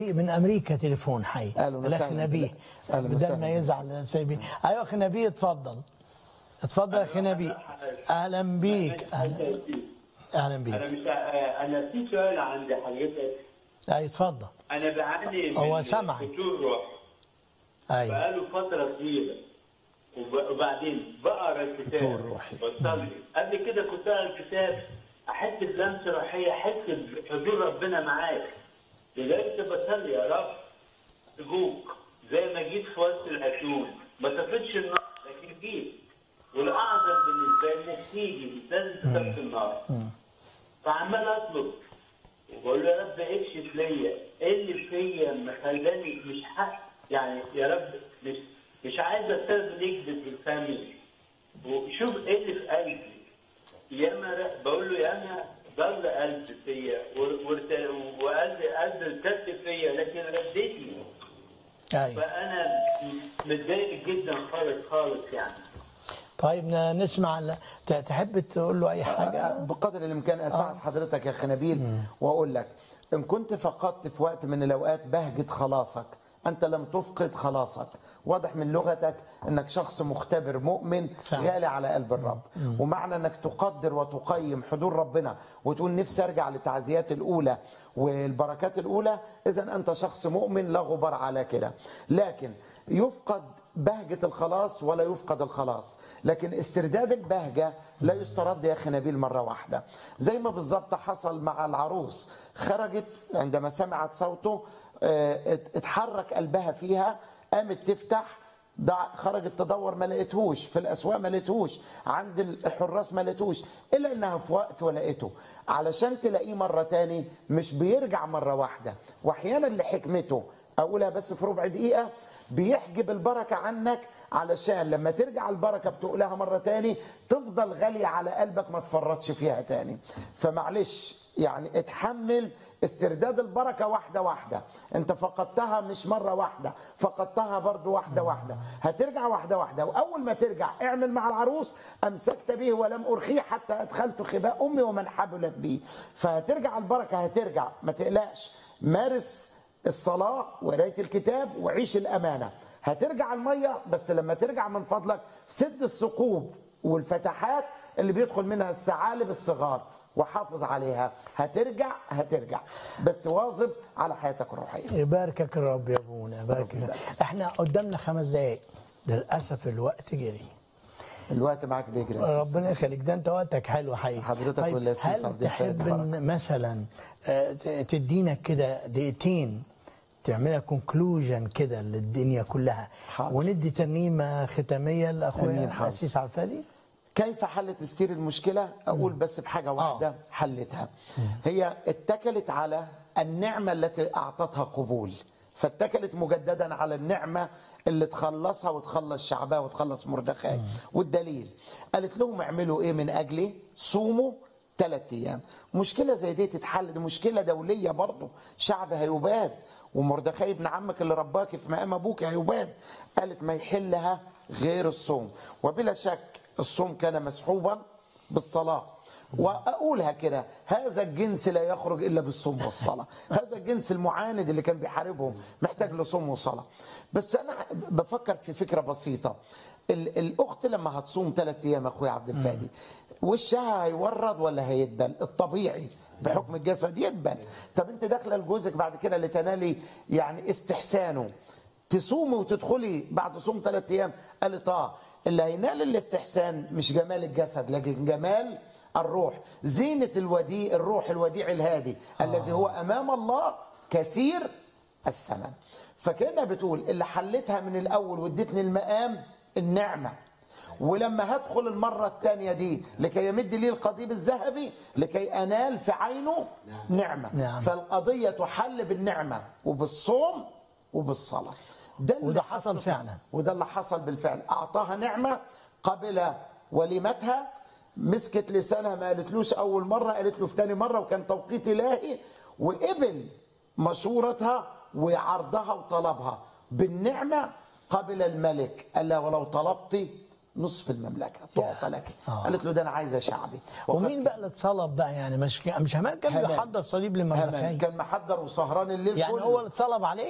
من امريكا تليفون حي أهلا وسهلا الاخ نبيه بك. أهلا بدل وسهلا ما بك. يزعل سايبين ايوه اخ نبيه اتفضل اتفضل يا اخ نبيه اهلا بيك اهلا اهلا انا بيك مش ع- انا في سؤال عند حضرتك اي اتفضل انا بعاني هو من سمعك. فتور روح ايوه بقاله فتره طويله وب- وبعدين بقرا الكتاب فتور روحي. بصلي قبل كده كنت اقرا الكتاب احس بلمسه روحيه احس بحضور ربنا معاك لذلك بصلي يا رب ارجوك زي ما جيت في وسط الاتون ما طفتش النار لكن جيت والاعظم بالنسبه لي انك تيجي مش لازم تطفي النار فعمال اطلب وبقول له يا رب اكشف ليا ايه اللي فيا مخلاني مش حق يعني يا رب مش مش عايز استخدم نكذب بالفاميلي وشوف ايه اللي في قلبي ياما ر- بقول له ياما ضل قلب فيا و- وارت- وقلب قلب ارتد فيا لكن رديتني ايوه فانا متضايق جدا خالص خالص يعني طيب ن- نسمع ال- ت- تحب تقول له اي حاجه بقدر الامكان اساعد حضرتك يا اخي نبيل واقول لك ان كنت فقدت في وقت من الاوقات بهجه خلاصك انت لم تفقد خلاصك واضح من لغتك انك شخص مختبر مؤمن فعلا. غالي على قلب الرب ومعنى انك تقدر وتقيم حضور ربنا وتقول نفسي ارجع للتعزيات الاولى والبركات الاولى اذا انت شخص مؤمن لا غبار على كده لكن يفقد بهجة الخلاص ولا يفقد الخلاص لكن استرداد البهجة لا يسترد يا أخي نبيل مرة واحدة زي ما بالظبط حصل مع العروس خرجت عندما سمعت صوته آه، ات- اتحرك قلبها فيها قامت تفتح ضع- خرجت تدور ما لقيتهوش في الاسواق ما لقيتهوش عند الحراس ما لقيتهوش الا انها في وقت ولقيته علشان تلاقيه مره تاني مش بيرجع مره واحده واحيانا لحكمته اقولها بس في ربع دقيقه بيحجب البركه عنك علشان لما ترجع البركه بتقولها مره تاني تفضل غاليه على قلبك ما تفرطش فيها تاني فمعلش يعني اتحمل استرداد البركه واحده واحده انت فقدتها مش مره واحده فقدتها برضو واحده واحده هترجع واحده واحده واول ما ترجع اعمل مع العروس امسكت به ولم ارخيه حتى ادخلت خباء امي ومن حبلت بي فهترجع البركه هترجع ما تقلقش مارس الصلاه وقرايه الكتاب وعيش الامانه هترجع الميه بس لما ترجع من فضلك سد الثقوب والفتحات اللي بيدخل منها الثعالب الصغار وحافظ عليها هترجع هترجع بس واظب على حياتك الروحيه يباركك الرب يا ابونا يباركك احنا قدامنا خمس دقايق للاسف الوقت جري الوقت معاك بيجري يا أستاذ. ربنا يخليك ده انت وقتك حلو حقيقي حضرتك طيب والأسيس هل عبد الفاتح تحب بركة. إن مثلا آه، ت- تدينا كده دقيقتين تعملها كونكلوجن كده للدنيا كلها حاضر. وندي ترنيمه ختاميه لاخويا أمين، حاضر. الاسيس عبد الفادي كيف حلت استير المشكلة؟ أقول بس بحاجة واحدة حلتها هي اتكلت على النعمة التي أعطتها قبول فاتكلت مجددا على النعمة اللي تخلصها وتخلص شعبها وتخلص مردخاي والدليل قالت لهم اعملوا ايه من أجلي صوموا ثلاث ايام مشكله زي دي تتحل دي مشكله دوليه برضه شعب هيباد ومردخاي ابن عمك اللي رباك في مقام ابوك هيباد قالت ما يحلها غير الصوم وبلا شك الصوم كان مسحوبا بالصلاه واقولها كده هذا الجنس لا يخرج الا بالصوم والصلاه هذا الجنس المعاند اللي كان بيحاربهم محتاج لصوم وصلاه بس انا بفكر في فكره بسيطه ال- الاخت لما هتصوم ثلاث ايام اخويا عبد الفادي وشها هيورد ولا هيدبل الطبيعي بحكم الجسد يدبل طب انت داخله لجوزك بعد كده لتنالي يعني استحسانه تصومي وتدخلي بعد صوم ثلاث ايام قالت اه اللي هينال الاستحسان مش جمال الجسد لكن جمال الروح زينة الوديع الروح الوديع الهادي آه. الذي هو امام الله كثير الثمن فكانها بتقول اللي حلتها من الاول وادتني المقام النعمه ولما هدخل المرة الثانية دي لكي يمد لي القضيب الذهبي لكي أنال في عينه نعمة نعم. فالقضية تحل بالنعمة وبالصوم وبالصلاة ده اللي وده حصل فعلا وده اللي حصل بالفعل أعطاها نعمة قبل وليمتها مسكت لسانها ما قالتلوش أول مرة قالت له في تاني مرة وكان توقيت إلهي وقبل مشورتها وعرضها وطلبها بالنعمة قبل الملك قال لها ولو طلبت نصف المملكه تعطى لك آه. قالت له ده انا عايزه شعبي ومين وخد- بقى اللي اتصلب بقى يعني مش مش همان كان هامان. بيحضر صليب هامان للمملكه كان محضر وسهران الليل يعني كله هو اللي اتصلب عليه